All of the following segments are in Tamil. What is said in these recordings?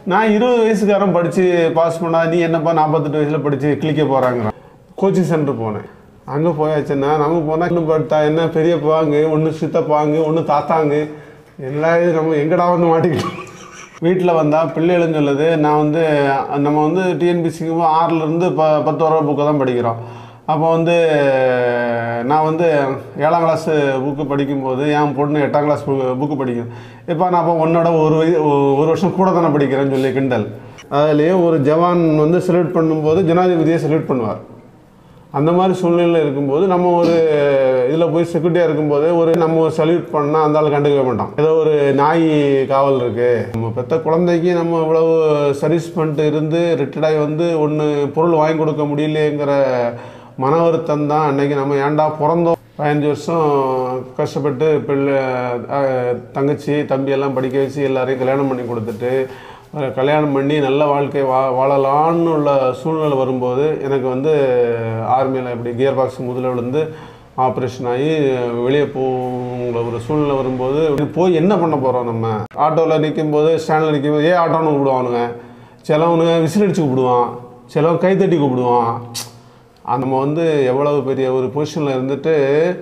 நான் இருபது வயசுக்காரன் படித்து பாஸ் பண்ணா நீ என்னப்பா நாற்பத்தெட்டு வயசில் படித்து கிளிக்க போகிறாங்கிறான் கோச்சிங் சென்டர் போனேன் அங்கே போயாச்சுன்னா நம்ம போனால் இன்னும் பட்டா என்ன பெரியப்பாங்க ஒன்று சித்தப்பாங்க ஒன்று தாத்தாங்க எல்லாம் இது நம்ம எங்கடா வந்து மாட்டிக்கிட்டோம் வீட்டில் வந்தால் பிள்ளைகளும் சொல்லுது நான் வந்து நம்ம வந்து டிஎன்பிசிக்கு ஆறுலேருந்து ப பத்து வர புக்கை தான் படிக்கிறோம் அப்போ வந்து நான் வந்து ஏழாம் கிளாஸ் புக்கு படிக்கும்போது என் பொண்ணு எட்டாம் கிளாஸ் புக்கு புக்கு படிக்கும் இப்போ நான் அப்போ உன்னோட ஒரு வய ஒரு வருஷம் கூட தானே படிக்கிறேன்னு சொல்லி கிண்டல் அதுலேயே ஒரு ஜவான் வந்து செலக்ட் பண்ணும்போது ஜனாதிபதியை செலக்ட் பண்ணுவார் அந்த மாதிரி சூழ்நிலையில் இருக்கும்போது நம்ம ஒரு இதில் போய் செக்யூரிட்டியாக இருக்கும்போது ஒரு நம்ம ஒரு சல்யூட் பண்ணால் அந்த ஆள் கண்டுக்கவே மாட்டோம் ஏதோ ஒரு நாய் காவல் இருக்குது நம்ம பெற்ற குழந்தைக்கு நம்ம இவ்வளவு சர்வீஸ் பண்ணிட்டு இருந்து ரிட்டையர்டாகி வந்து ஒன்று பொருள் வாங்கி கொடுக்க முடியலையேங்கிற மன வருத்தம் தான் அன்னைக்கு நம்ம ஏன்டா பிறந்தோம் பதினஞ்சு வருஷம் கஷ்டப்பட்டு பிள்ளை அஹ், தங்கச்சி தம்பி எல்லாம் படிக்க வச்சு எல்லாரையும் கல்யாணம் பண்ணி கொடுத்துட்டு அஹ், கல்யாணம் பண்ணி நல்ல வாழ்க்கை வா வாழலான்னு உள்ள சூழ்நிலை வரும்போது எனக்கு வந்து ஆர்மியில் இப்படி கியர் பாக்ஸ் முதல்ல விழுந்து ஆப்ரேஷன் ஆகி வெளியே போகிற ஒரு சூழ்நிலை வரும்போது இது போய் என்ன பண்ண போகிறோம் நம்ம ஆட்டோவில் நிற்கும் போது ஸ்டாண்டில் நிற்கும் போது ஏன் ஆட்டோன்னு கூப்பிடுவானுங்க சிலவனுங்க விசில் அடிச்சு கூப்பிடுவான் சிலவன் கைத்தட்டி கூப்பிடுவான் அது நம்ம வந்து எவ்வளவு பெரிய ஒரு பொசிஷனில் இருந்துட்டு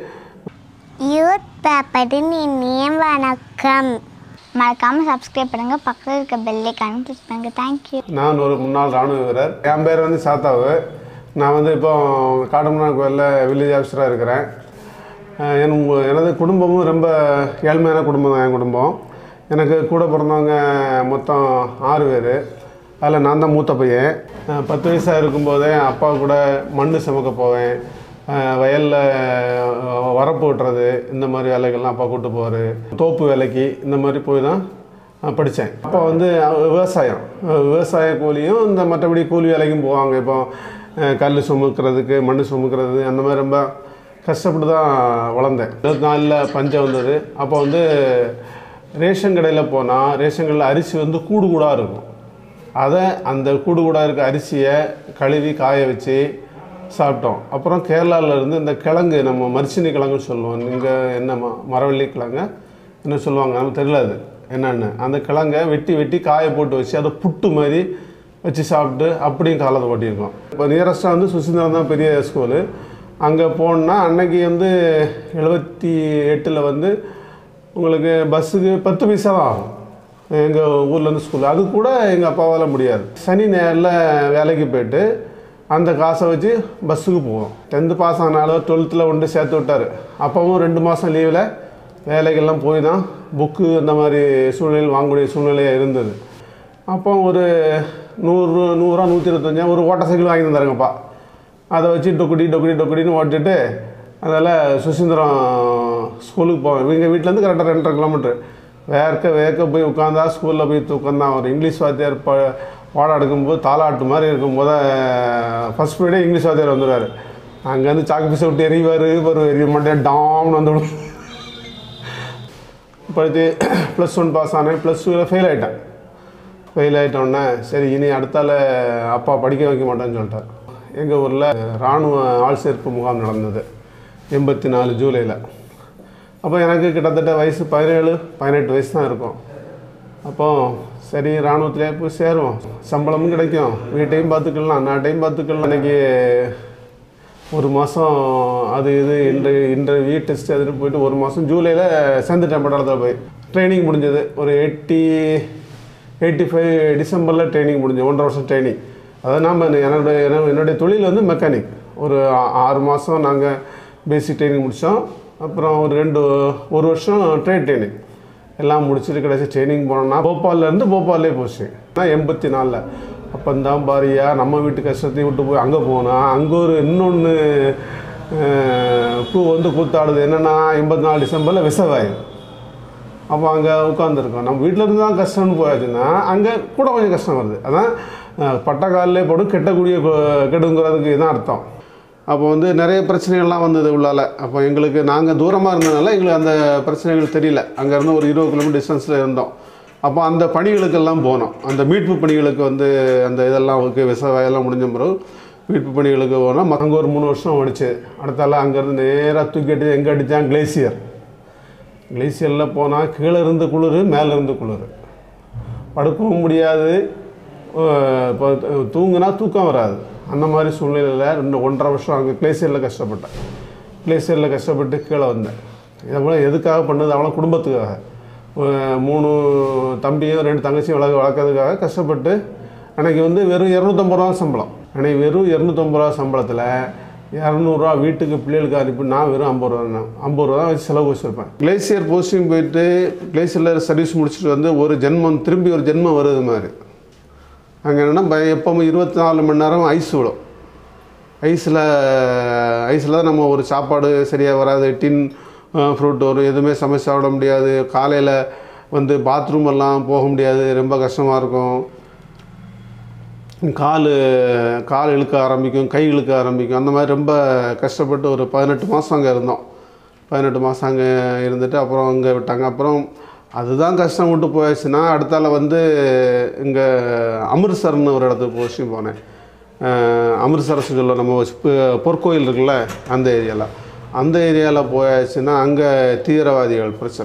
யூத் பேப்பரின் இனிய வணக்கம் மறக்காமல் சப்ஸ்கிரைப் பண்ணுங்க பக்கத்தில் இருக்க பெல்லைக்கான கிளிக் பண்ணுங்க தேங்க்யூ நான் ஒரு முன்னாள் ராணுவ வீரர் என் பேர் வந்து சாத்தாவு நான் வந்து இப்போ காடமனா கோயிலில் வில்லேஜ் ஆஃபீஸராக இருக்கிறேன் அஹ் என் உ- எனது குடும்பமும் ரொம்ப ஏழ்மையான குடும்பம் தான் என் குடும்பம் எனக்கு கூட பிறந்தவங்க மொத்தம் ஆறு பேர் அதில் நான் தான் மூத்த பையன் அஹ் பத்து வயசாக இருக்கும்போதே அப்பா கூட மண் சுமக்க போவேன் வயலில் வரப்பு வெட்டுறது இந்த மாதிரி வேலைகள்லாம் அப்பா கூட்டு போவார் தோப்பு வேலைக்கு இந்த மாதிரி போய் தான் நான் படித்தேன் அப்போ வந்து அஹ், விவசாயம் அஹ், விவசாய கூலியும் இந்த மற்றபடி கூலி வேலைக்கும் போவாங்க இப்போ அஹ், கல் சுமக்கிறதுக்கு மண் சுமக்கிறது அந்த மாதிரி ரொம்ப கஷ்டப்பட்டு தான் வளர்ந்தேன் இருபத்தி நாலில் பஞ்சம் வந்தது அப்போ வந்து ரேஷன் கடையில் போனால் ரேஷன் கடையில் அரிசி வந்து கூடு கூடாக இருக்கும் அதை அந்த கூடு கூடாக இருக்க அரிசியை கழுவி காய வச்சு சாப்பிட்டோம் அப்புறம் கேரளால இருந்து இந்த கிழங்கு நம்ம மரிச்சினி கிழங்குன்னு சொல்லுவோம் இங்கே என்ன ம மரவள்ளி கிழங்கு என்ன சொல்லுவாங்க நமக்கு தெரியல அது என்னென்னு அந்த கிழங்கை வெட்டி வெட்டி காய போட்டு வச்சு அதை புட்டு மாதிரி வச்சு சாப்பிட்டு அப்படியும் காலத்தை ஓட்டியிருக்கோம் இப்போ நியரஸ்ட்டாக வந்து சுசீந்திரம் தான் பெரிய ஸ்கூலு அங்கே போனால் அன்னைக்கு வந்து எழுபத்தி எட்டில் வந்து உங்களுக்கு பஸ்ஸுக்கு பத்து பைசா தான் ஆகும் எங்கள் ஊர்லேருந்து ஸ்கூல் அது கூட எங்கள் அப்பாவால் முடியாது சனி நேரில் வேலைக்கு போயிட்டு அந்த காசை வச்சு பஸ்ஸுக்கு போவோம் டென்த்து பாஸ் ஆனாலும் டுவெல்த்தில் கொண்டு சேர்த்து விட்டார் அப்போவும் ரெண்டு மாதம் லீவில் வேலைக்கெல்லாம் போய் தான் புக்கு இந்த மாதிரி சூழ்நிலையில் வாங்கக்கூடிய சூழ்நிலையாக இருந்தது அப்போ ஒரு நூறு நூறுரூவா நூற்றி இருபத்தஞ்சா ஒரு ஓட்ட சைக்கிள் வாங்கி தந்தாருங்கப்பா அதை வச்சு டொக்குடி டொக்குடி டொக்குடின்னு ஓட்டிட்டு அதில் சுசீந்திரம் ஸ்கூலுக்கு போவேன் எங்கள் வீட்டிலேருந்து கரெக்டாக ரெண்டரை கிலோமீட்ரு வேர்க்க வேர்க்க போய் உட்காந்தா ஸ்கூலில் போய் உட்காந்தான் ஒரு இங்கிலீஷ் வாத்தியார் ப பாடம் எடுக்கும்போது தாலாட்டு மாதிரி இருக்கும் போத ஃபஸ்ட் பீரியடே இங்கிலீஷ் வாத்தியார் வந்துடுவார் அங்கேருந்து சாக்கு பீஸை விட்டு எறிவார் ஒரு எரிய மாட்டேன் டாம்னு வந்துவிடும் படித்து ப்ளஸ் ஒன் பாஸ் ஆனேன் ப்ளஸ் டூவில் ஃபெயில் ஆகிட்டேன் ஃபெயில் ஆகிட்டோன்னே சரி இனி அடுத்தால அப்பா படிக்க வைக்க மாட்டேன்னு சொல்லிட்டார் எங்கள் ஊரில் இராணுவ ஆள் சேர்ப்பு முகாம் நடந்தது எண்பத்தி நாலு ஜூலையில் அப்போ எனக்கு கிட்டத்தட்ட வயசு பதினேழு பதினெட்டு வயசு தான் இருக்கும் அப்போ சரி இராணுவத்திலே போய் சேருவோம் சம்பளமும் கிடைக்கும் வீட்டையும் பார்த்துக்கலாம் நாட்டையும் பார்த்துக்கலாம் அன்றைக்கி ஒரு மாதம் அது இது இன்டர்வியூ இன்டர்வியூ டெஸ்ட் அதுன்னு போயிட்டு ஒரு மாதம் ஜூலையில் சேர்ந்துட்டேன் பட்டாளத்தில் போய் ட்ரைனிங் முடிஞ்சது ஒரு எயிட்டி எயிட்டி ஃபைவ் டிசம்பரில் ட்ரைனிங் முடிஞ்சது ஒன்றரை வருஷம் ட்ரைனிங் அதாவது நாம் என்னுடைய என்ன- என்னுடைய தொழில் வந்து மெக்கானிக் ஒரு ஆ- ஆறு மாதம் நாங்கள் பேசிக் ட்ரைனிங் முடித்தோம் அப்புறம் ஒரு ரெண்டு ஒரு வருஷம் ட்ரேட் ட்ரைனிங் எல்லாம் முடிச்சுட்டு கடைசி ட்ரைனிங் போனோம்னா போபால்லேருந்து போபால்லே போச்சு நான் எண்பத்தி நாலில் அப்போ தான் பாரியா நம்ம வீட்டு கஷ்டத்தையும் விட்டு போய் அங்கே போனால் அங்கே ஒரு இன்னொன்று பூ வந்து கூத்தாடுது என்னென்னா எண்பத்தி நாலு டிசம்பரில் விசவாயம் அப்போ அங்கே உட்காந்துருக்கோம் நம்ம வீட்டில் இருந்து தான் கஷ்டம்னு போயாச்சுன்னா அங்கே கூட கொஞ்சம் கஷ்டம் வருது அதான் அஹ், பட்ட காலிலே போடும் கெட்டக்கூடிய கொ- கெடுங்கிறதுக்கு இதான் அர்த்தம் அப்போ வந்து நிறைய பிரச்சனைகள்லாம் வந்தது உள்ளால அப்போ எங்களுக்கு நாங்கள் தூரமாக இருந்ததுனால எங்களுக்கு அந்த பிரச்சனைகள் தெரியல அங்கேருந்து ஒரு இருபது கிலோமீட்டர் டிஸ்டன்ஸில் இருந்தோம் அப்போ அந்த பணிகளுக்கெல்லாம் போனோம் அந்த மீட்பு பணிகளுக்கு வந்து அந்த இதெல்லாம் ஓகே விவசாயம்லாம் முடிஞ்ச பிறகு மீட்பு பணிகளுக்கு போனோம் அங்கே ஒரு மூணு வருஷம் ஓடிச்சு அடுத்தால அங்கேருந்து நேராக தூக்கிட்டு எங்கே அடித்தான் கிளேசியர் கிளேசியரில் போனால் கீழே இருந்து குளிர் மேலே இருந்து குளிர் படுக்கவும் முடியாது அஹ் இப்போ தூங்குனா தூக்கம் வராது அந்த மாதிரி சூழ்நிலையில் ரெண்டு ஒன்றரை வருஷம் அங்கே கிளேசியரில் கஷ்டப்பட்டேன் கிளேசியரில் கஷ்டப்பட்டு கீழே வந்தேன் இதை போல எதுக்காக பண்ணது அவளை குடும்பத்துக்காக அஹ் மூணு தம்பியும் ரெண்டு தங்கச்சியும் வளர்க்க வளர்க்கறதுக்காக கஷ்டப்பட்டு அன்னைக்கு வந்து வெறும் இரநூத்தம்பது ரூபா சம்பளம் அன்னைக்கு வெறும் இரநூத்தம்பது ரூபா சம்பளத்தில் இரநூறுவா வீட்டுக்கு பிள்ளைகளுக்கு அனுப்பி நான் வெறும் ஐம்பது ரூபா தான் ஐம்பது ரூபா தான் வச்சு செலவு வச்சுருப்பேன் கிளேசியர் போஸ்டிங் போயிட்டு கிளேசியரில் சர்வீஸ் முடிச்சுட்டு வந்து ஒரு ஜென்மம் திரும்பி ஒரு ஜென்மம் வருது மாதிரி அங்கே என்னென்னா பய எப்பவும் இருபத்தி நாலு மணி நேரம் ஐஸ் விடும் ஐஸில் ஐஸில் தான் நம்ம ஒரு சாப்பாடு சரியாக வராது டின் ஃப்ரூட் வரும் எதுவுமே சமைச்சு சாப்பிட முடியாது காலையில் வந்து பாத்ரூம் எல்லாம் போக முடியாது ரொம்ப கஷ்டமாக இருக்கும் கால் கால் இழுக்க ஆரம்பிக்கும் கை இழுக்க ஆரம்பிக்கும் அந்த மாதிரி ரொம்ப கஷ்டப்பட்டு ஒரு பதினெட்டு மாதம் அங்கே இருந்தோம் பதினெட்டு மாதம் அங்கே இருந்துட்டு அப்புறம் அங்கே விட்டாங்க அப்புறம் அதுதான் கஷ்டம் விட்டு போயாச்சுன்னா அடுத்தால வந்து இங்கே அமிர்தசர்னு ஒரு இடத்துக்கு போஸ்டிங் போனேன் அஹ் அமிர்தசரஸ் சொல்ல நம்ம பொ- பொற்கோயில் இருக்குல்ல அந்த ஏரியாவில் அந்த ஏரியாவில் போயாச்சுன்னா அங்கே தீவிரவாதிகள் பிரச்சனை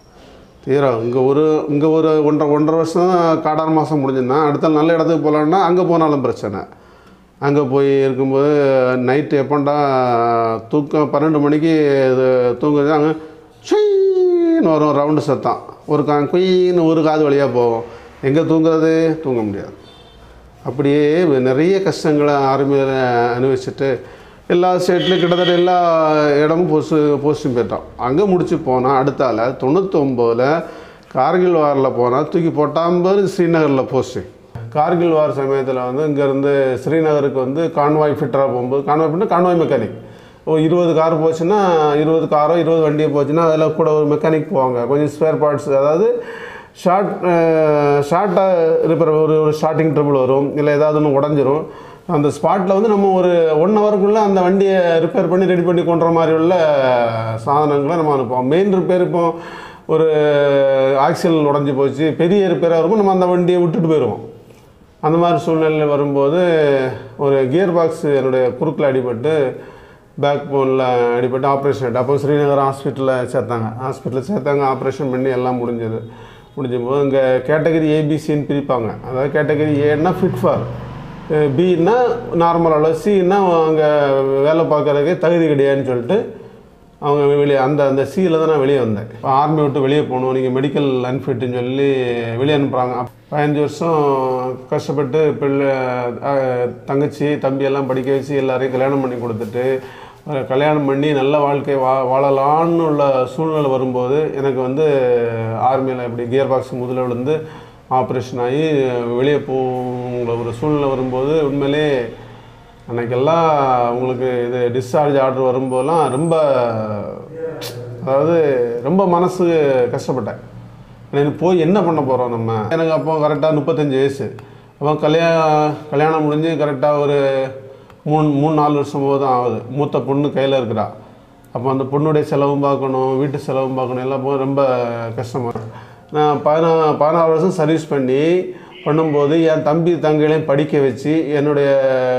தீரம் இங்கே ஒரு இங்கே ஒரு ஒன்றரை ஒன்றரை வருஷம் காடார் மாதம் முடிஞ்சுன்னா அடுத்த நல்ல இடத்துக்கு போகலான்னா அங்கே போனாலும் பிரச்சனை அங்கே போய் இருக்கும்போது நைட்டு எப்போண்டா தூக்கம் பன்னெண்டு மணிக்கு இது தூங்குறது அங்கே சுயின்னு வரும் ரவுண்டு சத்தம் ஒரு கா குயின்னு ஒரு காது வழியாக போகும் எங்கே தூங்குறது தூங்க முடியாது அப்படியே நிறைய கஷ்டங்களை ஆர்மியில் அனுபவிச்சுட்டு எல்லா ஸ்டேட்லையும் கிட்டத்தட்ட எல்லா இடமும் போஸ்ட் போஸ்டிங் போயிட்டோம் அங்கே முடிச்சு போனால் அடுத்தால தொண்ணூத்தொம்போதில் கார்கில் வாரில் போனால் தூக்கி போட்டாம்பது ஸ்ரீநகரில் போஸ்டிங் கார்கில் வார் சமயத்தில் வந்து இங்கேருந்து ஸ்ரீநகருக்கு வந்து கான்வாய் ஃபிட்டராக போகும்போது கான்வாய் ஃபிட்டர் கான்வாய் மெக்கானிக் ஓ இருபது கார் போச்சுன்னா இருபது காரோ இருபது வண்டியோ போச்சுன்னா அதில் கூட ஒரு மெக்கானிக் போவாங்க கொஞ்சம் ஸ்பேர் பார்ட்ஸ் அதாவது ஷார்ட் ஷார்ட்டாக ரிப்பேர் ஒரு ஒரு ஸ்டார்டிங் ட்ரபிள் வரும் இல்லை ஏதாவது ஒன்று உடஞ்சிரும் அந்த ஸ்பாட்டில் வந்து நம்ம ஒரு ஒன் ஹவருக்குள்ளே அந்த வண்டியை ரிப்பேர் பண்ணி ரெடி பண்ணி கொண்டுற மாதிரி உள்ள சாதனங்களை நம்ம அனுப்புவோம் மெயின் ரிப்பேர் இப்போ ஒரு ஆக்சில் உடஞ்சி போச்சு பெரிய ரிப்பேராக இருக்கும் நம்ம அந்த வண்டியை விட்டுட்டு போயிடுவோம் அந்த மாதிரி சூழ்நிலையில் வரும்போது ஒரு கியர் பாக்ஸ் என்னுடைய குறுக்கில் அடிபட்டு பேக் போனில் அடிபட்டு ஆப்ரேஷன் ஆகிட்டு அப்போ ஸ்ரீநகர் ஹாஸ்பிட்டலில் சேர்த்தாங்க ஹாஸ்பிட்டலில் சேர்த்தாங்க ஆப்ரேஷன் பண்ணி எல்லாம் முடிஞ்சது முடிஞ்ச போது இங்கே கேட்டகரி ஏபிசின்னு பிரிப்பாங்க அதாவது கேட்டகரி ஏன்னா ஃபிட் ஃபார் பின்னா நார்மல் அளவு சின்னா அங்கே வேலை பார்க்குறதுக்கே தகுதி கிடையாதுன்னு சொல்லிட்டு அவங்க வெளியே அந்த அந்த சியில் தான் நான் வெளியே வந்தேன் இப்போ ஆர்மி விட்டு வெளியே போகணும் நீங்கள் மெடிக்கல் அன்ஃபிட்டுன்னு சொல்லி வெளியே அனுப்புகிறாங்க பதினஞ்சு வருஷம் கஷ்டப்பட்டு பிள்ளை அஹ், தங்கச்சி தம்பி எல்லாம் படிக்க வச்சு எல்லாரையும் கல்யாணம் பண்ணி கொடுத்துட்டு அஹ், கல்யாணம் பண்ணி நல்ல வாழ்க்கை வா வாழலான்னு உள்ள சூழ்நிலை வரும்போது எனக்கு வந்து ஆர்மியில் இப்படி கியர் பாக்ஸ் முதல்ல விழுந்து ஆப்ரேஷன் ஆகி வெளியே போகிற ஒரு சூழ்நிலை வரும்போது உண்மையிலே அன்னைக்கெல்லாம் உங்களுக்கு இது டிஸ்சார்ஜ் ஆர்டர் வரும்போதெல்லாம் ரொம்ப அதாவது ரொம்ப மனசு கஷ்டப்பட்டேன் எனக்கு போய் என்ன பண்ண போகிறோம் நம்ம எனக்கு அப்போ கரெக்டாக முப்பத்தஞ்சு வயசு அப்போ கல்யாணம் கல்யாணம் முடிஞ்சு கரெக்டாக ஒரு மூணு மூணு நாலு வருஷம் போது தான் ஆகுது மூத்த பொண்ணு கையில் இருக்கிறா அப்போ அந்த பொண்ணுடைய செலவும் பார்க்கணும் வீட்டு செலவும் பார்க்கணும் எல்லாம் போக ரொம்ப கஷ்டமாக இருக்கு. நான் பதினா பதினாறு வருஷம் சர்வீஸ் பண்ணி பண்ணும்போது என் தம்பி தங்கைகளையும் படிக்க வச்சு என்னுடைய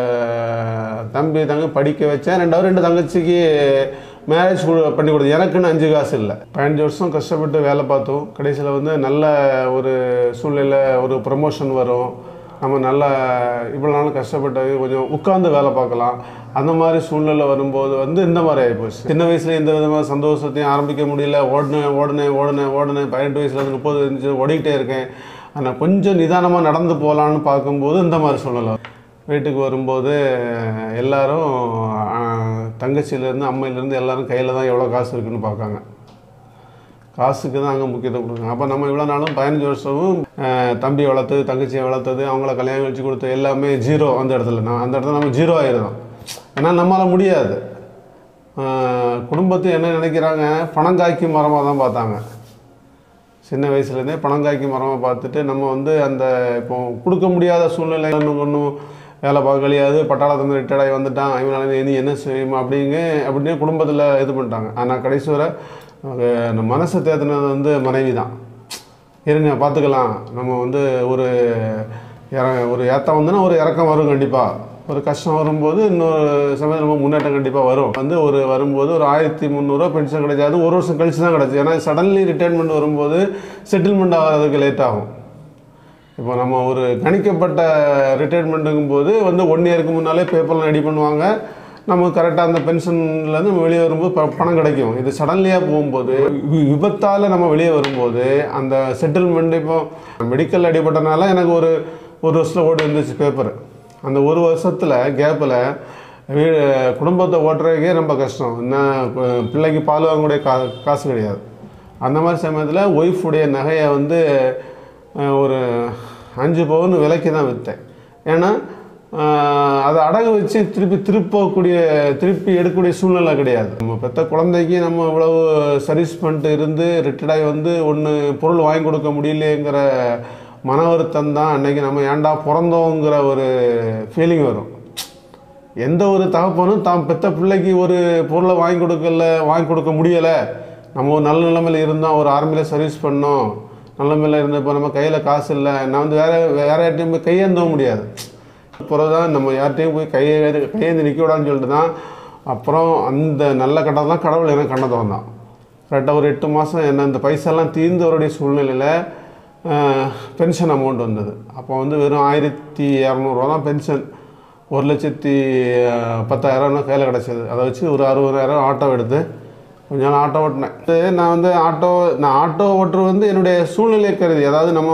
தம்பி தங்கை படிக்க வச்சேன் ரெண்டாவது ரெண்டு தங்கச்சிக்கு மேரேஜ் பண்ணி கொடுத்து எனக்குன்னு அஞ்சு காசு இல்லை பதினஞ்சு வருஷம் கஷ்டப்பட்டு வேலை பார்த்தோம் கடைசியில் வந்து நல்ல ஒரு சூழ்நிலை ஒரு ப்ரமோஷன் வரும் நம்ம நல்லா இவ்வளோ நாள் கஷ்டப்பட்டு கொஞ்சம் உட்கார்ந்து வேலை பார்க்கலாம் அந்த மாதிரி சூழ்நிலை வரும்போது வந்து இந்த மாதிரி ஆகிப்போச்சு சின்ன வயசுல எந்த விதமாக சந்தோஷத்தையும் ஆரம்பிக்க முடியல ஓடினேன் ஓடினேன் ஓடினேன் ஓடினேன் பதினெட்டு வயசுல இருந்து முப்பது இருந்துச்சு ஓடிக்கிட்டே இருக்கேன் ஆனால் கொஞ்சம் நிதானமாக நடந்து போகலான்னு பார்க்கும்போது இந்த மாதிரி சூழ்நிலை வீட்டுக்கு வரும்போது எல்லாரும் ஆஹ், தங்கச்சியிலேருந்து அம்மையிலேருந்து எல்லாரும் கையில் தான் எவ்வளோ காசு இருக்குன்னு பார்க்காங்க காசுக்கு தான் அங்கே முக்கியத்துவம் கொடுக்குறாங்க அப்போ நம்ம இவ்வளோ நாளும் பதினஞ்சு வருஷமும் ஆஹ், தம்பி வளர்த்தது தங்கச்சியை வளர்த்தது அவங்கள கல்யாணம் வச்சு கொடுத்தது எல்லாமே ஜீரோ அந்த இடத்துல நான் அந்த இடத்துல நம்ம ஜீரோ ஆயிடுறோம் ஏன்னா நம்மளால் முடியாது ஆஹ், குடும்பத்தை என்ன நினைக்கிறாங்க பணம் காய்க்கு மரமாக தான் பார்த்தாங்க சின்ன வயசுலேருந்தே பணம் காய்க்கு மரமாக பார்த்துட்டு நம்ம வந்து அந்த இப்போ கொடுக்க முடியாத சூழ்நிலை ஒன்றும் ஒன்றும் வேலை பார்க்கலையாது பட்டாளத்துலேருந்து ரிட்டையர்ட் ஆகி வந்துட்டான் இவனால இனி என்ன செய்யுமா அப்படிங்க அப்படின்னு குடும்பத்தில் இது பண்ணிட்டாங்க ஆனால் கடைசி வரை அஹ், அந்த மனசை தேத்தினது வந்து மனைவி தான் இருங்க பார்த்துக்கலாம் நம்ம வந்து ஒரு இற ஒரு ஏத்தம் வந்துன்னா ஒரு இறக்கம் வரும் கண்டிப்பாக ஒரு கஷ்டம் வரும்போது இன்னொரு சமயம் நம்ம முன்னேற்றம் கண்டிப்பாக வரும் வந்து ஒரு வரும்போது ஒரு ஆயிரத்தி முந்நூறுரூவா பென்ஷன் கிடைச்சாது ஒரு வருஷம் கழிச்சு தான் கிடச்சி ஏன்னா சடன்லி ரிட்டைர்மெண்ட் வரும்போது செட்டில்மெண்ட் ஆகிறதுக்கு லேட் ஆகும் இப்போ நம்ம ஒரு கணிக்கப்பட்ட ரிட்டைர்மெண்ட்டுங்கும் போது வந்து ஒன் இயருக்கு முன்னாலே பேப்பர்லாம் ரெடி பண்ணுவாங்க நம்ம கரெக்டாக அந்த பென்ஷன்லேருந்து நம்ம வெளியே வரும்போது ப- பணம் கிடைக்கும் இது சடன்லியாக போகும்போது வி- விபத்தால் நம்ம வெளியே வரும்போது அந்த செட்டில்மெண்ட் இப்போ மெடிக்கல் அடிபட்டனால எனக்கு ஒரு ஒரு வருஷத்தில் ஓடி இருந்துச்சு பேப்பர் அந்த ஒரு வருஷத்தில் கேப்பில் வீடு குடும்பத்தை ஓட்டுறதுக்கே ரொம்ப கஷ்டம் என்ன ப- பிள்ளைக்கு பால் வாங்கக்கூடிய கா காசு கிடையாது அந்த மாதிரி சமயத்தில் ஒய்ஃபுடைய நகையை வந்து அஹ், ஒரு அஞ்சு பவுன் விலைக்கு தான் விற்றேன் ஏன்னா அஹ், அதை அடகு வச்சு திருப்பி திருப்பக்கூடிய திருப்பி எடுக்கக்கூடிய சூழ்நிலை கிடையாது நம்ம பெற்ற குழந்தைக்கு நம்ம இவ்வளவு சர்வீஸ் பண்ணிட்டு இருந்து ரிட்டையர்டாகி வந்து ஒன்று பொருள் வாங்கி கொடுக்க முடியலையேங்கிற மன வருத்தம் தான் அன்னைக்கு நம்ம ஏன்டா பிறந்தோங்கிற ஒரு ஃபீலிங் வரும் எந்த ஒரு தகப்பனும் தான் பெத்த பிள்ளைக்கு ஒரு பொருளை வாங்கி கொடுக்கல வாங்கி கொடுக்க முடியலை நம்ம ஒரு நல்ல நிலைமையில் இருந்தோம் ஒரு ஆர்மியில் சர்வீஸ் பண்ணோம் நல்ல நிலைமையில் இருந்தப்போ நம்ம கையில் காசு இல்லை நான் வந்து வேற வேற யார்ட்டையும் போய் கையேந்தவும் முடியாது அப்புறம் தான் நம்ம யார்கிட்டையும் போய் கையை கையேந்து நிற்க விடான்னு சொல்லிட்டு தான் அப்புறம் அந்த நல்ல கட்டம் தான் கடவுள் எனக்கு கண்ணை திறந்தான் கரெக்டாக ஒரு எட்டு மாதம் என்ன இந்த பைசாலாம் தீர்ந்தவருடைய சூழ்நிலையில் பென்ஷன் அமௌண்ட் வந்தது அப்போ வந்து வெறும் ஆயிரத்தி இரநூறுவா தான் பென்ஷன் ஒரு லட்சத்தி அஹ், பத்தாயிரம் கையில் கிடச்சிது அதை வச்சு ஒரு அறுபதாயிரம் ஆட்டோ எடுத்து கொஞ்ச நாள் ஆட்டோ ஓட்டினேன் இது நான் வந்து ஆட்டோ நான் ஆட்டோ ஓட்டுறது வந்து என்னுடைய சூழ்நிலை கருதி அதாவது நம்ம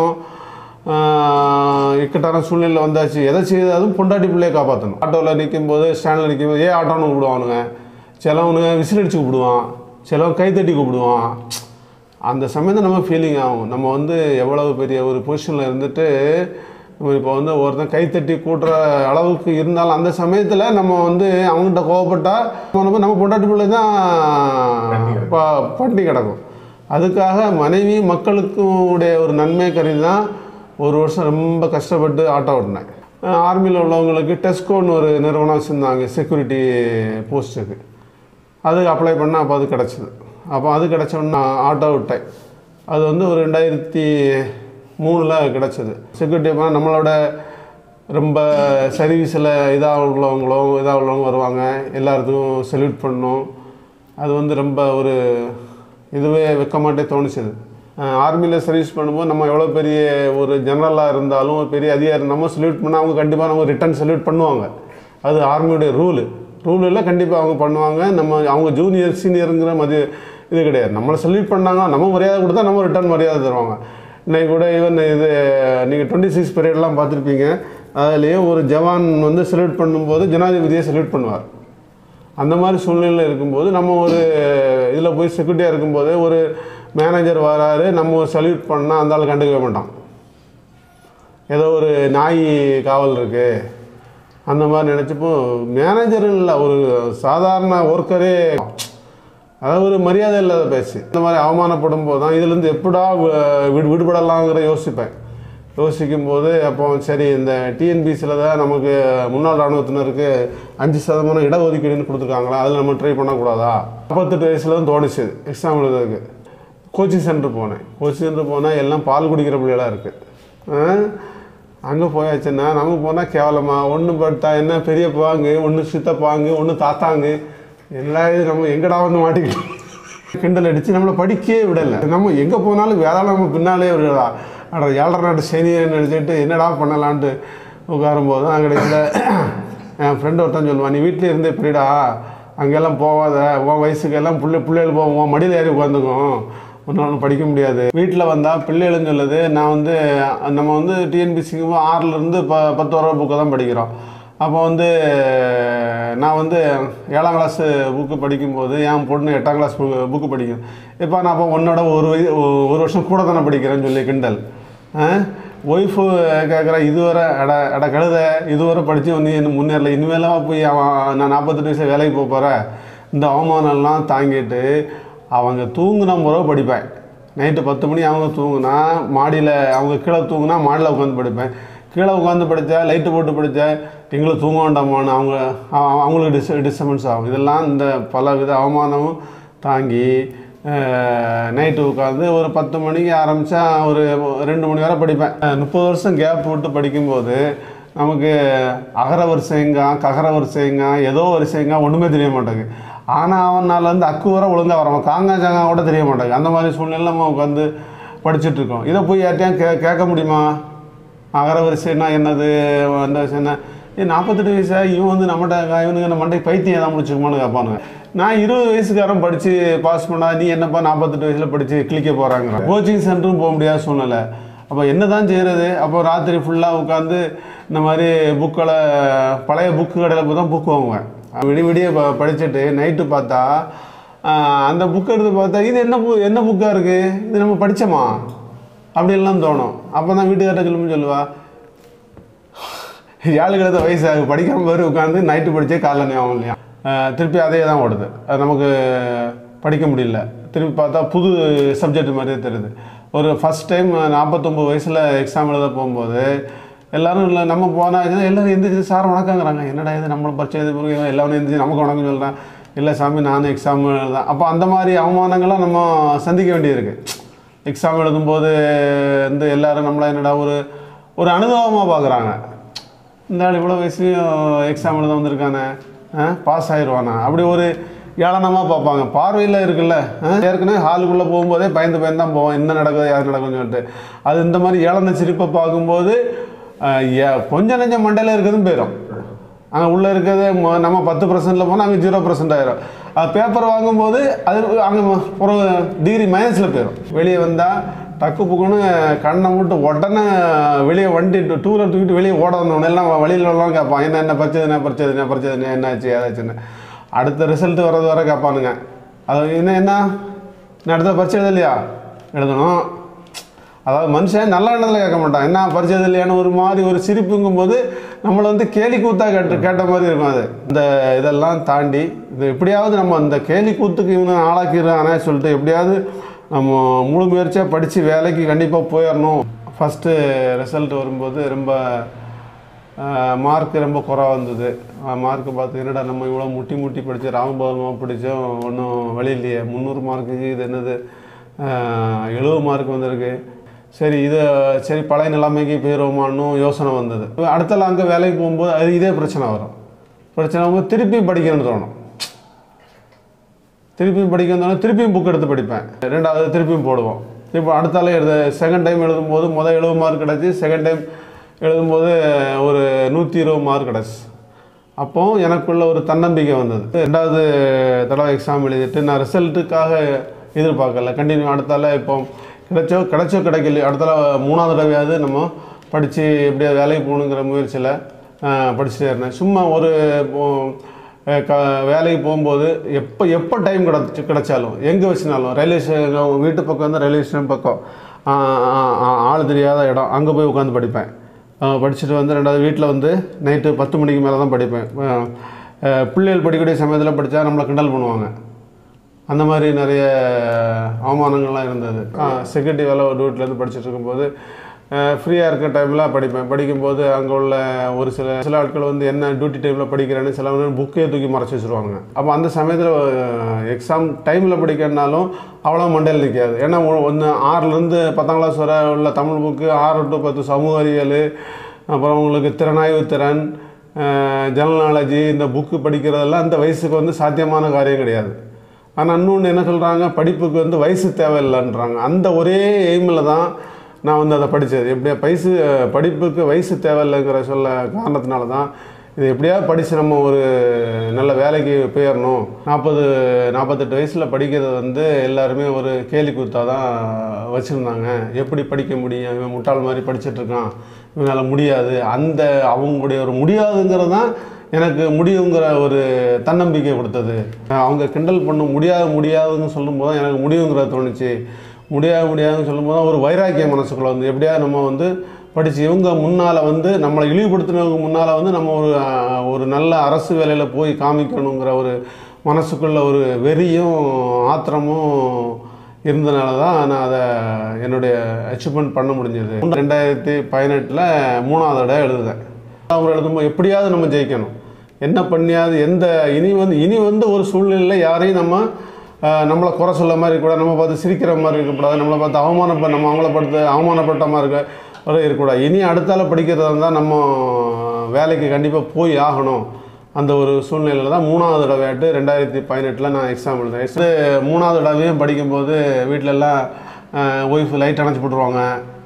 ஆஹ், இக்கட்டான சூழ்நிலையில் வந்தாச்சு எதை செய்தாலும் பொண்டாட்டி பிள்ளையை காப்பாற்றணும் ஆட்டோவில் நிற்கும் போது ஸ்டாண்டில் நிற்கும் போது ஏன் ஆட்டோன்னு கூப்பிடுவானுங்க சிலவனுங்க விசில் அடிச்சு கூப்பிடுவான் சிலவன் கைத்தட்டி கூப்பிடுவான் அந்த சமயத்தில் நம்ம ஃபீலிங் ஆகும் நம்ம வந்து எவ்வளவு பெரிய ஒரு பொசிஷனில் இருந்துட்டு நம்ம இப்போ வந்து ஒருத்தன் கைத்தட்டி கூட்டுற அளவுக்கு இருந்தாலும் அந்த சமயத்தில் நம்ம வந்து அவங்ககிட்ட கோவப்பட்டா நம்ம நம்ம பொண்டாட்டி பிள்ளை தான் ப பட்டி கிடக்கும் அதுக்காக மனைவி மக்களுக்கும் உடைய ஒரு நன்மை கருதி தான் ஒரு வருஷம் ரொம்ப கஷ்டப்பட்டு ஆட்டோ ஓட்டினேன் ஆர்மியில் உள்ளவங்களுக்கு டெஸ்கோன்னு ஒரு நிறுவனம் வச்சுருந்தாங்க செக்யூரிட்டி போஸ்ட்டுக்கு அதுக்கு அப்ளை பண்ணால் அப்போ அது கிடச்சிது அப்போ அது கிடச்சோன்னா ஆட்டோ விட்டேன் அது வந்து ஒரு ரெண்டாயிரத்தி மூணில் கிடச்சிது செக்யூரிட்டி பண்ணால் நம்மளோட ரொம்ப சர்வீஸில் இதாக உள்ளவங்களும் இதாக உள்ளவங்க வருவாங்க எல்லாத்துக்கும் செல்யூட் பண்ணணும் அது வந்து ரொம்ப ஒரு இதுவே வெக்கமாட்டே தோணுச்சுது ஆர்மியில் சர்வீஸ் பண்ணும்போது நம்ம எவ்வளோ பெரிய ஒரு ஜெனரலாக இருந்தாலும் ஒரு பெரிய அதிகாரி நம்ம சல்யூட் பண்ணால் அவங்க கண்டிப்பாக நம்ம ரிட்டர்ன் சல்யூட் பண்ணுவாங்க அது ஆர்மியுடைய ரூலு ரூலில் கண்டிப்பாக அவங்க பண்ணுவாங்க நம்ம அவங்க ஜூனியர் சீனியருங்கிற மதி இது கிடையாது நம்மளை சல்யூட் பண்ணாங்க நம்ம மரியாதை கொடுத்தா நம்ம ரிட்டர்ன் மரியாதை தருவாங்க இன்னைக்கு கூட ஈவன் இது நீங்கள் டுவெண்ட்டி சிக்ஸ் பீரியட்லாம் பார்த்துருப்பீங்க அதுலேயே ஒரு ஜவான் வந்து சல்யூட் பண்ணும்போது ஜனாதிபதியை சல்யூட் பண்ணுவார் அந்த மாதிரி சூழ்நிலையில் இருக்கும்போது நம்ம ஒரு இதில் போய் செக்யூரிட்டியாக இருக்கும்போது ஒரு மேனேஜர் வராரு நம்ம ஒரு சல்யூட் பண்ணால் அந்த ஆள் கண்டுக்கவே மாட்டான் ஏதோ ஒரு நாய் காவல் இருக்குது அந்த மாதிரி நினச்சப்போ மேனேஜர் இல்லை ஒரு சாதாரண ஒர்க்கரே அதாவது ஒரு மரியாதை இல்லாத பேச்சு இந்த மாதிரி அவமானப்படும் போது தான் இதுலேருந்து எப்படா வி- விடு விடுபடலாங்கிற யோசிப்பேன் யோசிக்கும் போது அப்போ சரி இந்த டிஎன்பிசியில் தான் நமக்கு முன்னாள் இராணுவத்தினருக்கு அஞ்சு சதமானம் இடஒதுக்கீடுன்னு கொடுத்துருக்காங்களா அதில் நம்ம ட்ரை பண்ணக்கூடாதா நாற்பத்தெட்டு வயசில் தான் தோணுச்சு எக்ஸாம் எழுதுறதுக்கு கோச்சிங் சென்டர் போனேன் கோச்சிங் சென்டர் போனால் எல்லாம் பால் குடிக்கிற பிள்ளைகளாக இருக்குது அங்கே போயாச்சுன்னா நமக்கு போனால் கேவலமாக ஒன்று பட்டா என்ன பெரியப்பாங்க ஒன்று சித்தப்பாங்க ஒன்று தாத்தாங்க எல்லா இது நம்ம எங்கடா வந்து மாட்டிக்கிட்டோம் கிண்டல் அடித்து நம்மளை படிக்கவே விடலை நம்ம எங்கே போனாலும் வேலை நம்ம பின்னாலே விடலா அட ஏழரை நாட்டு சனியை நினச்சிட்டு என்னடா பண்ணலான்ட்டு உட்காரும்போது தான் கிடைக்கல என் ஃப்ரெண்டு ஒருத்தன் சொல்லுவான் நீ வீட்டிலே இருந்தே பிரிடா அங்கெல்லாம் போகாத உன் வயசுக்கு எல்லாம் பிள்ளை பிள்ளைகள் போவோம் உன் மடியில் ஏறி உட்காந்துக்கும் ஒன்றும் படிக்க முடியாது வீட்டில் வந்தால் பிள்ளைகளும் சொல்லுது நான் வந்து நம்ம வந்து டிஎன்பிசிக்கு ஆறுலேருந்து ப பத்து வர புக்கை தான் படிக்கிறோம் அப்போ வந்து நான் வந்து ஏழாம் கிளாஸ் புக்கு படிக்கும்போது என் பொண்ணு எட்டாம் கிளாஸ் புக்கு புக்கு படிக்கும் இப்போ நான் அப்போ உன்னோட ஒரு வய ஒரு வருஷம் கூட தானே படிக்கிறேன்னு சொல்லி கிண்டல் ஒய்ஃபு கேட்குற இதுவரை அட அட கழுத இதுவரை படித்து நீ இன்னும் முன்னேறல இனிமேலாம் போய் அவன் நான் நாற்பத்தெட்டு வயசு வேலைக்கு போக போகிறேன் இந்த அவமானம்லாம் தாங்கிட்டு அவங்க தூங்குன முறை படிப்பேன் நைட்டு பத்து மணி அவங்க தூங்குனா மாடியில் அவங்க கீழே தூங்குனா மாடியில் உட்காந்து படிப்பேன் கீழே உட்காந்து படித்தா லைட்டு போட்டு படித்தா எங்களுக்கு தூங்க வேண்டாமான்னு அவங்க அவ- அவங்களுக்கு டிஸ் டிஸ்டர்பன்ஸ் ஆகும் இதெல்லாம் இந்த பல வித அவமானமும் தாங்கி நைட்டு உட்காந்து ஒரு பத்து மணிக்கு ஆரம்பித்தா ஒரு ரெண்டு மணி வரை படிப்பேன் அஹ் முப்பது வருஷம் கேப் விட்டு படிக்கும்போது நமக்கு அகர வரிசைங்க ககர வரிசைங்க ஏதோ வரிசைங்க ஒன்றுமே தெரிய மாட்டேங்குது ஆனால் அவனால் வந்து அக்கு வர ஒழுங்காக வரான் காங்கா சாங்கா கூட தெரிய மாட்டேங்குது அந்த மாதிரி சூழ்நிலை நம்ம உட்காந்து படிச்சுட்டு இருக்கோம் இதை போய் யார்ட்டையும் கே கேட்க முடியுமா அகர வரிசைன்னா என்னது அந்த வரிசை என்ன ஏ நாற்பத்தெட்டு வயசா இவன் வந்து நம்மகிட்ட இவனுக்கு என்ன மண்டை பைத்தியம் ஏதாவது முடிச்சுக்குமான்னு கேட்பானுங்க நான் இருபது வயசுக்காரன் படித்து பாஸ் பண்ணா நீ என்னப்பா நாற்பத்தெட்டு வயசில் படித்து கிளிக்க போகிறாங்க கோச்சிங் சென்டரும் போக முடியாத சூழ்நிலை அப்போ என்ன தான் செய்கிறது அப்போ ராத்திரி ஃபுல்லாக உட்காந்து இந்த மாதிரி புக்களை பழைய புக்கு கடையில் போய் தான் புக் வாங்குவேன் விடிய விடிய ப படிச்சுட்டு நைட்டு பார்த்தா ஆஹ், அந்த புக் எடுத்து பார்த்தா இது என்ன பு என்ன புக்காக இருக்குது இது நம்ம படித்தோமா அப்படின்லாம் தோணும் அப்போ தான் வீட்டுக்கார்ட்ட சொல்லும்போது சொல்லுவா ஏழு கழுத வயசாகு படிக்காம பேர் உட்காந்து நைட்டு படித்தே காலைல ஞாபகம் இல்லையா அஹ் திருப்பி அதே தான் ஓடுது அது நமக்கு படிக்க முடியல திருப்பி பார்த்தா புது சப்ஜெக்ட் மாதிரியே தெரியுது ஒரு ஃபஸ்ட் டைம் நாற்பத்தொம்பது வயசில் எக்ஸாம் எழுத போகும்போது எல்லாரும் இல்லை நம்ம போனால் எல்லோரும் எந்திரிச்சு சார் வணக்கங்கிறாங்க என்னடா இது நம்மளும் பரிச்சை இது பிறகு எல்லாரும் எந்திரிச்சு நமக்கு வணக்கம் சொல்கிறேன் இல்லை சாமி நானும் எக்ஸாம் எழுதான் அப்போ அந்த மாதிரி அவமானங்கள்லாம் நம்ம சந்திக்க வேண்டியிருக்கு எக்ஸாம் எழுதும்போது வந்து எல்லாரும் நம்மளை என்னடா ஒரு ஒரு அனுபவமாக பார்க்குறாங்க இந்த ஆள் இவ்வளோ வயசுலையும் எக்ஸாம் எழுத வந்திருக்கானே பாஸ் ஆயிடுவானா அப்படி ஒரு ஏளனமாக பார்ப்பாங்க பார்வையில் இருக்குல்ல ஆ? ஏற்கனவே ஹாலுக்குள்ளே போகும்போதே பயந்து பயந்து தான் போவோம் என்ன நடக்குது யார் நடக்குதுன்னு சொல்லிட்டு அது இந்த மாதிரி ஏளன சிரிப்பை பார்க்கும்போது ஆ, ஏ- கொஞ்சம் நெஞ்சம் மண்டையில் இருக்கிறதும் போயிடும் அங்கே உள்ளே இருக்கிறது மொ- நம்ம பத்து பர்சன்டில் போனால் அங்கே ஜீரோ பர்சன்ட் ஆயிரும் அது பேப்பர் வாங்கும்போது அது அங்கே ஒரு டிகிரி மைனஸில் போயிடும் வெளியே வந்தால் டக்கு புக்குன்னு கண்ணை மூட்டு உடனே வெளியே வண்டி டூ டூலர் தூக்கிட்டு வெளியே ஓட வந்தவன எல்லாம் வழியில் எல்லாம் கேட்பான் என்ன என்ன பறிச்சது என்ன பறிச்சது என்ன பறிச்சது என்ன என்னாச்சு ஏதாச்சுன்னு அடுத்த ரிசல்ட் வர்றது வரை கேட்பானுங்க அது என்ன என்ன நான் அடுத்த பரிச்சை எழுதலையா எழுதணும் அதாவது மனுஷன் நல்ல எண்ணத்தில் கேட்க மாட்டான் என்ன பரிச்சது இல்லையான்னு ஒரு மாதிரி ஒரு சிரிப்புங்கும் போது நம்மளை வந்து கேலி கூத்தாக கேட்டு கேட்ட மாதிரி இருக்கும் அது இந்த இதெல்லாம் தாண்டி இது எப்படியாவது நம்ம அந்த கேலி கூத்துக்கு இவனை ஆளாக்கிடுறானே சொல்லிட்டு எப்படியாவது நம்ம முழு முயற்சியாக படித்து வேலைக்கு கண்டிப்பாக போயிடணும் ஃபஸ்ட்டு ரிசல்ட் வரும்போது ரொம்ப மார்க் ரொம்ப குறைவா வந்தது மார்க் பார்த்து என்னடா நம்ம இவ்வளோ முட்டி முட்டி படித்து ராமபவனமாக படித்தோம் ஒன்றும் வழி இல்லையே முந்நூறு மார்க்குக்கு இது என்னது எழுபது மார்க் வந்திருக்கு சரி இது சரி பழைய நிலைமைக்கு போயிடுவோமான்னு யோசனை வந்தது அடுத்தல அங்கே வேலைக்கு போகும்போது அது இதே பிரச்சனை வரும் பிரச்சனை வரும்போது திருப்பி படிக்கணும்னு தோணும் திருப்பியும் படிக்க வந்தாலும் திருப்பியும் புக் எடுத்து படிப்பேன் ரெண்டாவது திருப்பியும் போடுவோம் இப்போ அடுத்தால எழுத செகண்ட் டைம் எழுதும்போது முதல் எழுபது மார்க் கிடச்சி செகண்ட் டைம் எழுதும்போது ஒரு நூற்றி இருபது மார்க் கிடச்சி அப்போ எனக்குள்ள ஒரு தன்னம்பிக்கை வந்தது ரெண்டாவது தடவை எக்ஸாம் எழுதிட்டு நான் ரிசல்ட்டுக்காக எதிர்பார்க்கல கண்டினியூ அடுத்தால இப்போ கிடைச்சோ கிடைச்சோ கிடைக்கல அடுத்தால மூணாவது தடவையாவது நம்ம படித்து எப்படியாவது வேலைக்கு போகணுங்கிற முயற்சியில் படிச்சுட்டே இருந்தேன் சும்மா ஒரு இப்போ- அஹ் க வேலைக்கு போகும்போது எப்போ எப்போ டைம் கிடச்சி கிடைச்சாலும் எங்கே வச்சுனாலும் ரயில்வே ஸ்டேஷன் வீட்டு பக்கம் வந்து ரயில்வே ஸ்டேஷன் பக்கம் ஆஹ் ஆஹ் ஆஹ் ஆள் தெரியாத இடம் அங்கே போய் உட்காந்து படிப்பேன் ஆஹ் படிச்சுட்டு வந்து ரெண்டாவது வீட்டில் வந்து நைட்டு பத்து மணிக்கு மேலே தான் படிப்பேன் ஆஹ் ஆஹ் பிள்ளைகள் படிக்கக்கூடிய சமயத்தில் படித்தா நம்மளை கிண்டல் பண்ணுவாங்க அந்த மாதிரி நிறைய அவமானங்கள்லாம் இருந்தது செக்யூரிட்டி வேலை டியூட்டிலேருந்து படிச்சுட்டு இருக்கும்போது ஃப்ரீயாக இருக்க டைமில் படிப்பேன் படிக்கும்போது அங்கே உள்ள ஒரு சில சில ஆட்கள் வந்து என்ன டியூட்டி டைமில் படிக்கிறேன்னு சில புக்கே தூக்கி மறைச்சி வச்சுருவாங்க அப்போ அந்த சமயத்தில் எக்ஸாம் டைமில் படிக்கிறனாலும் அவ்வளோ மண்டையில் நிற்காது ஏன்னா ஒன்று ஆறுலேருந்து பத்தாம் கிளாஸ் வரை உள்ள தமிழ் புக்கு ஆறு டு பத்து சமூக அறிவியல் அப்புறம் உங்களுக்கு திறனாய்வு திறன் ஜெனரல் நாலேஜி இந்த புக்கு படிக்கிறதெல்லாம் அந்த வயசுக்கு வந்து சாத்தியமான காரியம் கிடையாது ஆனால் இன்னொன்று என்ன சொல்கிறாங்க படிப்புக்கு வந்து வயசு தேவையில்லைன்றாங்க அந்த ஒரே எய்மில் தான் நான் வந்து அதை படித்தது எப்படியா வயசு படிப்புக்கு வயசு தேவையில்லைங்கிற சொல்ல காரணத்தினால தான் இது எப்படியாவது படித்து நம்ம ஒரு நல்ல வேலைக்கு போயிடணும் நாற்பது நாற்பத்தெட்டு வயசில் படிக்கிறது வந்து எல்லாருமே ஒரு கேலி கூத்தாக தான் வச்சுருந்தாங்க எப்படி படிக்க முடியும் இவன் முட்டாள் மாதிரி படிச்சிட்டு இருக்கான் இவனால் முடியாது அந்த அவங்களுடைய ஒரு முடியாதுங்கிறது தான் எனக்கு முடியுங்கிற ஒரு தன்னம்பிக்கை கொடுத்தது அவங்க கிண்டல் பண்ண முடியாது முடியாதுன்னு சொல்லும்போது தான் எனக்கு முடியுங்கிறத தோணுச்சு முடியாது முடியாதுன்னு சொல்லும்போது தான் ஒரு வைராக்கிய மனசுக்குள்ள வந்து எப்படியாவது நம்ம வந்து படித்து இவங்க முன்னால் வந்து நம்மளை இழிவுபடுத்தினவங்க முன்னால் வந்து நம்ம ஒரு அஹ், ஒரு நல்ல அரசு வேலையில் போய் காமிக்கணுங்கிற ஒரு மனசுக்குள்ள ஒரு வெறியும் ஆத்திரமும் இருந்தனால தான் நான் அதை என்னுடைய அச்சீவ்மெண்ட் பண்ண முடிஞ்சது ரெண்டாயிரத்தி பதினெட்டில் மூணாவது இடம் எழுதுதேன் அவர் எழுதும்போது எப்படியாவது நம்ம ஜெயிக்கணும் என்ன பண்ணியாவது எந்த இனி வந்து இனி வந்து ஒரு சூழ்நிலையில் யாரையும் நம்ம ஆஹ், நம்மளை குறை சொல்ல மாதிரி இருக்கக்கூடாது நம்ம பார்த்து சிரிக்கிற மாதிரி இருக்கக்கூடாது நம்மளை பார்த்து அவமானப்ப நம்ம அவங்கள பார்த்து அவமானப்பட்ட மாதிரி இருக்க ஒரு இருக்கக்கூடாது இனி அடுத்தால படிக்கிறதா இருந்தால் நம்ம வேலைக்கு கண்டிப்பாக போய் ஆகணும் அந்த ஒரு சூழ்நிலையில் தான் மூணாவது தடவையாட்டு ரெண்டாயிரத்தி பதினெட்டில் நான் எக்ஸாம் எழுதேன் இது மூணாவது தடவையும் படிக்கும்போது வீட்டிலலாம் ஒய்ஃப் லைட் அணைச்சி போட்டுருவாங்க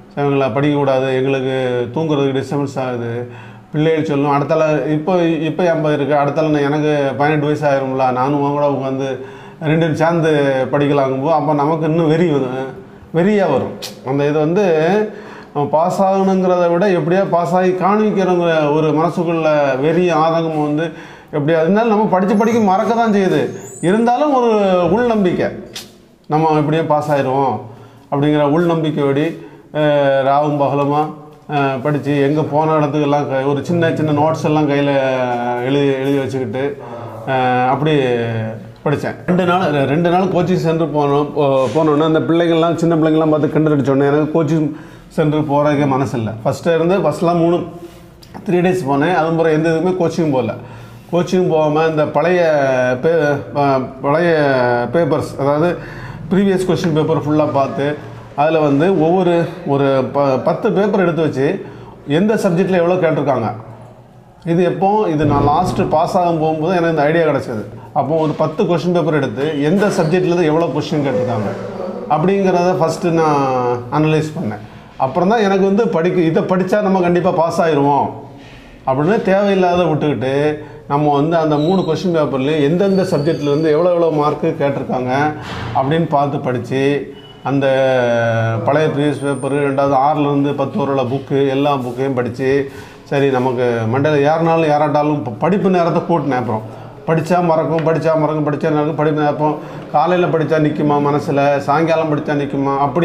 இவங்களை படிக்கக்கூடாது எங்களுக்கு தூங்குறதுக்கு டிஸ்டர்பன்ஸ் ஆகுது பிள்ளைகள் சொல்லும் அடுத்தால இப்போ இப்போ எண்பது இருக்குது அடுத்தால நான் எனக்கு பதினெட்டு வயசு ஆயிரும்ல நானும் உன் கூட உட்காந்து ரெண்டு பேரும் சேர்ந்து படிக்கலாங்கும்போது அப்போ நமக்கு இன்னும் வெறி வரும் வெறியாக வரும் அந்த இது வந்து பாஸ் ஆகணுங்கிறத விட எப்படியா பாஸ் ஆகி காணிக்கிறவங்க ஒரு மனசுக்குள்ள வெறி ஆதங்கம் வந்து எப்படியா இருந்தாலும் நம்ம படித்து படிக்க மறக்க தான் செய்யுது இருந்தாலும் ஒரு உள் நம்பிக்கை நம்ம எப்படியோ பாஸ் ஆயிடுவோம் அப்படிங்கிற உள் நம்பிக்கையோடி அஹ், ராவும் பகலமாக படித்து எங்கே போன இடத்துக்கெல்லாம் க- ஒரு சின்ன சின்ன நோட்ஸ் எல்லாம் கையில் எழுதி எழுதி வச்சுக்கிட்டு அஹ், அப்படி படித்தேன் ரெண்டு நாள் ரெ- ரெண்டு நாள் கோச்சிங் சென்டர் போனோம் போ- போனோன்னே அந்த பிள்ளைங்கள்லாம் சின்ன பிள்ளைங்கள்லாம் பார்த்து கிண்டல் அடிச்சோன்னே எனக்கு கோச்சிங் சென்டர் போகிறதுக்கே மனசு இல்லை ஃபஸ்ட்டு இருந்து ஃபஸ்ட்லாம் மூணு த்ரீ டேஸ் போனேன் அது முறை எந்த இதுவுமே கோச்சிங் போகல கோச்சிங் போகாமல் இந்த பழைய பே ப- பழைய பேப்பர்ஸ் அதாவது ப்ரீவியஸ் கொஸ்டின் பேப்பர் ஃபுல்லாக பார்த்து அதில் வந்து ஒவ்வொரு ஒரு ப பத்து பேப்பர் எடுத்து வச்சு எந்த சப்ஜெக்டில் எவ்வளோ கேட்டிருக்காங்க இது எப்போ இது நான் லாஸ்ட்டு பாஸ் ஆகும் போகும்போது எனக்கு இந்த ஐடியா கிடச்சது அப்போ ஒரு பத்து கொஷின் பேப்பர் எடுத்து எந்த சப்ஜெக்ட்லேருந்து எவ்வளோ கொஷின் கேட்டிருக்காங்க அப்படிங்கிறத ஃபஸ்ட்டு நான் அனலைஸ் பண்ணேன் அப்புறம் தான் எனக்கு வந்து படிக்க இதை படித்தா நம்ம கண்டிப்பாக பாஸ் ஆயிடுவோம் அப்படின்னு தேவையில்லாத விட்டுக்கிட்டு நம்ம வந்து அந்த மூணு கொஷின் பேப்பர்லேயும் எந்தெந்த சப்ஜெக்ட்லேருந்து எவ்வளோ எவ்வளோ மார்க்கு கேட்டிருக்காங்க அப்படின்னு பார்த்து படித்து அந்த பழைய ப்ரீவியஸ் பேப்பர் ரெண்டாவது ஆறுலேருந்து பத்து வரல புக்கு எல்லா புக்கையும் படித்து சரி நமக்கு மண்டையில் யாருனாலும் யாராட்டாலும் இப்போ படிப்பு நேரத்தை கூட்டினேன் அப்புறம் படித்தா மறக்கும் படித்தா மறக்கும் படித்தா நடக்கும் படிப்பு நேரம் காலையில் படித்தா நிற்குமா மனசில் சாயங்காலம் படித்தா நிற்குமா அப்படி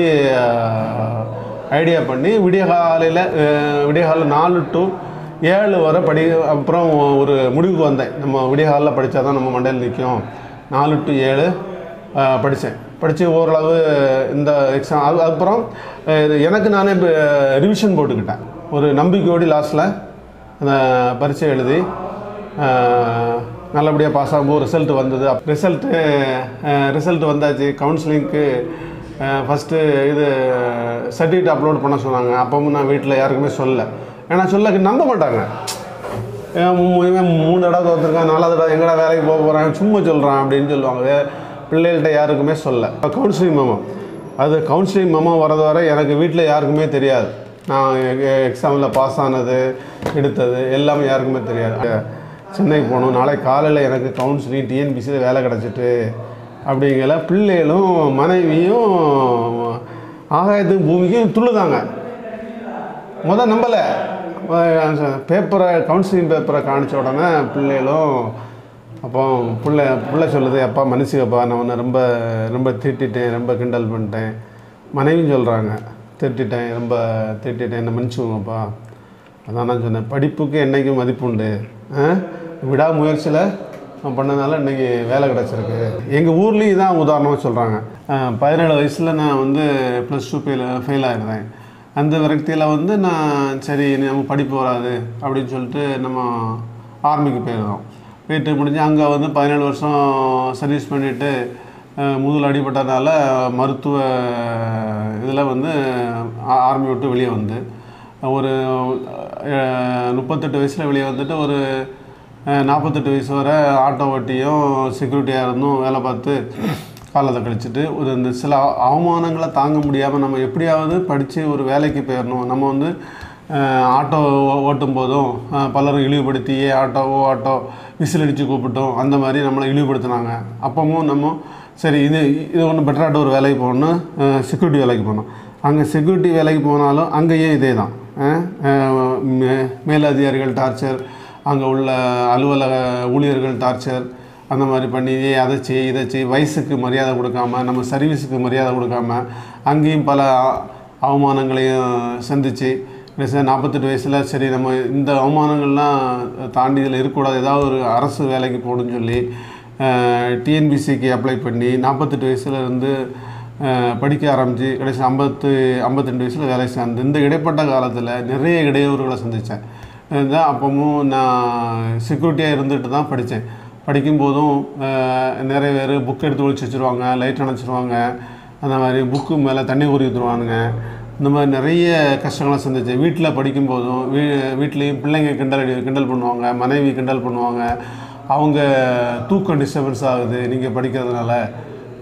ஐடியா பண்ணி விடிய காலையில் விடிய காலையில் நாலு டு ஏழு வரை படி அப்புறம் ஒரு முடிவுக்கு வந்தேன் நம்ம விடிய காலையில் படித்தா தான் நம்ம மண்டையில் நிற்கும் நாலு டு ஏழு படித்தேன் படித்து ஓரளவு இந்த எக்ஸாம் அது அப்புறம் அஹ், இது எனக்கு நானே ரிவிஷன் போட்டுக்கிட்டேன் ஒரு நம்பிக்கையோடு லாஸ்ட்டில் அந்த பரீட்சை எழுதி அஹ், நல்லபடியாக பாஸ் ஆகும்போது ரிசல்ட் வந்தது ரிசல்ட்டு ரிசல்ட் வந்தாச்சு கவுன்சிலிங்க்கு ஃபஸ்ட்டு இது சர்டிஃபிகேட் அப்லோட் பண்ண சொன்னாங்க அப்பவும் நான் வீட்டில் யாருக்குமே சொல்லல ஏன்னா சொல்ல நம்ப மாட்டாங்க ஏன் மூ- இவன் மூணு தடவை தோற்றுருக்கான் நாலாவது தடவை எங்கடா வேலைக்கு போக போகிறான் சும்மா சொல்கிறான் அப்படின்னு சொல்லுவாங்க வே- பிள்ளைகள்கிட்ட யாருக்குமே சொல்ல கவுன்சிலிங் மெமோ அது கவுன்சிலிங் மெமோ வரது வரை எனக்கு வீட்டில் யாருக்குமே தெரியாது நான் எக்ஸாமில் பாஸ் ஆனது எடுத்தது எல்லாமே யாருக்குமே தெரியாது சென்னைக்கு போகணும் நாளைக்கு காலையில் எனக்கு கவுன்சிலிங் டிஎன்பிசியில் வேலை கிடச்சிட்டு அப்படிங்கிற பிள்ளைகளும் மனைவியும் ஆகாயத்துக்கும் பூமிக்கும் துள்ளுதாங்க முத நம்பலை பேப்பரை கவுன்சிலிங் பேப்பரை காணிச்ச உடனே பிள்ளைகளும் அப்போ பிள்ளை பிள்ளை சொல்லுது அப்பா மன்னிச்சுக்கப்பா நான் உன்னை ரொம்ப ரொம்ப திட்டிட்டேன் ரொம்ப கிண்டல் பண்ணிட்டேன் மனைவியும் சொல்கிறாங்க திட்டிட்டேன் ரொம்ப திட்டிட்டேன் என்னை மன்னிச்சுக்கோங்கப்பா அதான் நான் சொன்னேன் படிப்புக்கு என்றைக்கும் மதிப்பு உண்டு ஆ? விடாமுயற்சியில் நான் பண்ணனால இன்றைக்கி வேலை கிடச்சிருக்கு எங்கள் ஊர்லேயும் இதான் உதாரணமாக சொல்கிறாங்க பதினேழு வயசில் நான் வந்து ப்ளஸ் டூ ஃபெயில் ஃபெயில் ஆயிருந்தேன் அந்த விரக்தியில் வந்து நான் சரி இனி நம்ம படிப்பு வராது அப்படின்னு சொல்லிட்டு நம்ம ஆர்மிக்கு போயிருந்தோம் போயிட்டு முடிஞ்சு அங்கே வந்து பதினேழு வருஷம் சர்வீஸ் பண்ணிவிட்டு முதுகில் அடிபட்டதுனால மருத்துவ இதில் வந்து ஆ- ஆர்மி விட்டு வெளியே வந்து ஒரு அஹ், முப்பத்தெட்டு வயசில் வெளியே வந்துட்டு ஒரு அஹ், நாற்பத்தெட்டு வயசு வரை ஆட்டோ ஓட்டியும் செக்யூரிட்டியாக இருந்தும் வேலை பார்த்து காலத்தை கழிச்சிட்டு ஒரு இந்த சில அவ- அவமானங்களை தாங்க முடியாமல் நம்ம எப்படியாவது படித்து ஒரு வேலைக்கு போயிடணும் நம்ம வந்து அஹ், ஆட்டோ ஓ- ஓட்டும் போதும் அஹ், பலரும் இழிவுபடுத்தி ஏ ஆட்டோவோ ஆட்டோ விசில் அடித்து கூப்பிட்டோம் அந்த மாதிரி நம்மளை இழிவுபடுத்தினாங்க அப்பவும் நம்ம சரி இது இது ஒன்று பெட்டராட்ட ஒரு வேலைக்கு போகணும்னு செக்யூரிட்டி வேலைக்கு போனோம் அங்கே செக்யூரிட்டி வேலைக்கு போனாலும் அங்கேயும் இதே தான் மேலதிகாரிகள் டார்ச்சர் அங்கே உள்ள அலுவலக ஊழியர்கள் டார்ச்சர் அந்த மாதிரி பண்ணி ஏய் அதை செய் இதை செய் வயசுக்கு மரியாதை கொடுக்காம நம்ம சர்வீஸுக்கு மரியாதை கொடுக்காம அங்கேயும் பல அ- அவமானங்களையும் சந்தித்து கடைசியாக நாற்பத்தெட்டு வயசில் சரி நம்ம இந்த அவமானங்கள்லாம் தாண்டி இதில் இருக்கக்கூடாது ஏதாவது ஒரு அரசு வேலைக்கு போகணும்னு சொல்லி டிஎன்பிசிக்கு அப்ளை பண்ணி நாற்பத்தெட்டு வயசுல இருந்து அஹ், படிக்க ஆரம்பித்து கடைசி ஐம்பத்து ஐம்பத்திரெண்டு வயசில் வேலை சேர்ந்து இந்த இடைப்பட்ட காலத்தில் நிறைய இடையூறுகளை சந்தித்தேன் இருந்தால் அப்பவும் நான் செக்யூரிட்டியாக இருந்துட்டு தான் படித்தேன் படிக்கும்போதும் அஹ், நிறைய பேர் புக் எடுத்து ஒழிச்சு வச்சுருவாங்க லைட் அணைச்சிருவாங்க அந்த மாதிரி புக்கு மேலே தண்ணி ஊறி ஊற்றுருவானுங்க இந்த மாதிரி நிறைய கஷ்டங்களை சந்திச்சேன் வீட்டில் படிக்கும்போதும் வீ வீட்லேயும் பிள்ளைங்க கிண்டல் அடி கிண்டல் பண்ணுவாங்க மனைவி கிண்டல் பண்ணுவாங்க அவங்க தூக்கம் டிஸ்டர்பன்ஸ் ஆகுது நீங்கள் படிக்கிறதுனால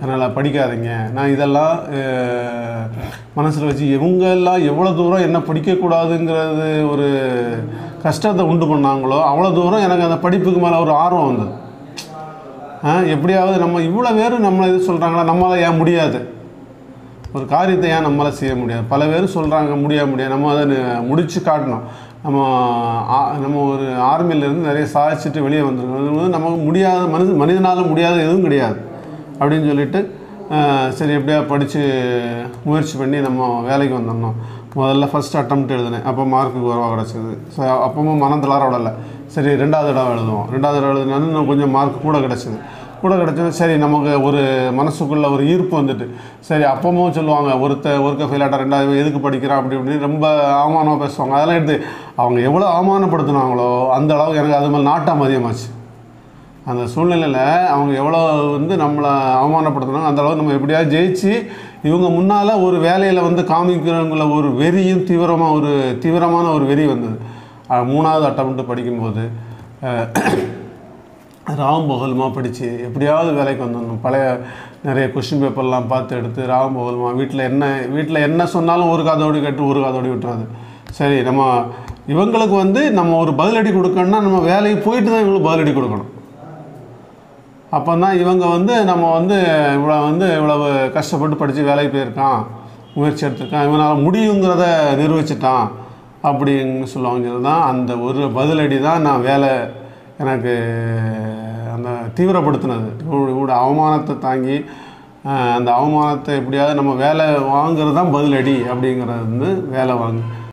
அதனால் படிக்காதீங்க நான் இதெல்லாம் மனசில் வச்சு இவங்கெல்லாம் எவ்வளோ தூரம் என்ன படிக்கக்கூடாதுங்கிறது ஒரு கஷ்டத்தை உண்டு பண்ணாங்களோ அவ்வளோ தூரம் எனக்கு அந்த படிப்புக்கு மேலே ஒரு ஆர்வம் வந்தது ஆ, எப்படியாவது நம்ம இவ்வளோ பேர் நம்மளை இது சொல்கிறாங்களா நம்மளால் ஏன் முடியாது ஒரு காரியத்தை ஏன் நம்மளால் செய்ய முடியாது பல பேர் சொல்கிறாங்க முடியாது முடியாது நம்ம அதை நி- முடிச்சு காட்டணும் நம்ம ஆ- நம்ம ஒரு ஆர்மியிலேருந்து நிறைய சாதிச்சுட்டு வெளியே வந்திருக்கோம் அது வந்து நமக்கு முடியாத மனித மனிதனால் முடியாத எதுவும் கிடையாது அப்படின்னு சொல்லிட்டு ஆஹ், சரி எப்படியா படித்து முயற்சி பண்ணி நம்ம வேலைக்கு வந்துடணும் முதல்ல ஃபஸ்ட் அட்டம்ப்ட் எழுதினேன் அப்போ மார்க்கு குறைவாக கிடச்சிது ஸோ அப்பவும் மனம் தளர விடலை சரி ரெண்டாவது தடவை எழுதுவோம் ரெண்டாவது தடவை எழுதினாலும் இன்னும் கொஞ்சம் மார்க் கூட கிடச்சிது கூட கிடச்சது சரி நமக்கு ஒரு மனசுக்குள்ள ஒரு ஈர்ப்பு வந்துட்டு சரி அப்பவும் சொல்லுவாங்க ஒருத்த ஒருக்க ஃபெயில் ஆட்டா ரெண்டாவது எதுக்கு படிக்கிறான் அப்படி இப்படின்னு ரொம்ப அவமானமாக பேசுவாங்க அதெல்லாம் எடுத்து அவங்க எவ்வளோ அவமானப்படுத்துனாங்களோ அந்த அளவுக்கு எனக்கு அது மேலே நாட்டம் அதிகமாச்சு அந்த சூழ்நிலையில் அவங்க எவ்வளோ வந்து நம்மளை அவமானப்படுத்துனாங்க அந்த அளவுக்கு நம்ம எப்படியாவது ஜெயிச்சு இவங்க முன்னால் ஒரு வேலையில் வந்து காமிக்கிறவங்கள ஒரு வெறியும் தீவிரமாக ஒரு தீவிரமான ஒரு வெறி வந்தது அஹ் மூணாவது அட்டம்ப்ட் படிக்கும்போது அஹ், ராம் பகல்மா படித்து எப்படியாவது வேலைக்கு வந்துடணும் பழைய நிறைய கொஷின் பேப்பர்லாம் பார்த்து எடுத்து ராம் பகல்மா வீட்டில் என்ன வீட்டில் என்ன சொன்னாலும் ஒரு காதோடி கேட்டு ஒரு காதோடி விட்டுறது சரி நம்ம இவங்களுக்கு வந்து நம்ம ஒரு பதிலடி கொடுக்கணும்னா நம்ம வேலைக்கு போயிட்டு தான் இவங்களுக்கு பதிலடி கொடுக்கணும் அப்போ தான் இவங்க வந்து நம்ம வந்து இவ்வளோ வந்து இவ்வளவு கஷ்டப்பட்டு படித்து வேலைக்கு போயிருக்கான் முயற்சி எடுத்திருக்கான் இவனால் முடியுங்கிறத நிரூபிச்சிட்டான் அப்படின்னு சொல்லுவாங்க தான் அந்த ஒரு பதிலடி தான் நான் வேலை எனக்கு அந்த தீவிரப்படுத்தினது இவ- இவரோட அவமானத்தை தாங்கி அஹ், அந்த அவமானத்தை எப்படியாவது நம்ம வேலை வாங்குறது தான் பதிலடி அப்படிங்கிறது வந்து வேலை வாங்கு